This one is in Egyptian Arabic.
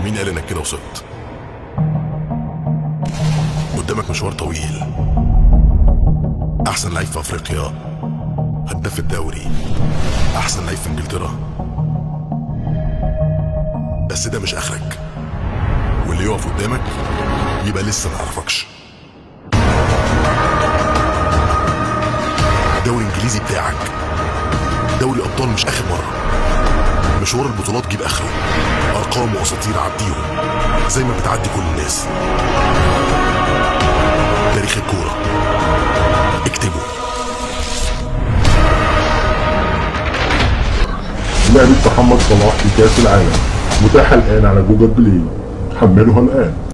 مين قال انك كده وصلت قدامك مشوار طويل احسن لعيب في افريقيا هداف الدوري احسن لعيب في انجلترا بس ده مش اخرك واللي يقف قدامك يبقى لسه ما يعرفكش الدوري الانجليزي بتاعك دوري ابطال مش اخر مره مشوار البطولات جيب اخره ارقام واساطير عديهم زي ما بتعدي كل الناس تاريخ الكوره اكتبه لعبة محمد صلاح في كأس العالم متاحة الآن على جوجل بلاي حملها الآن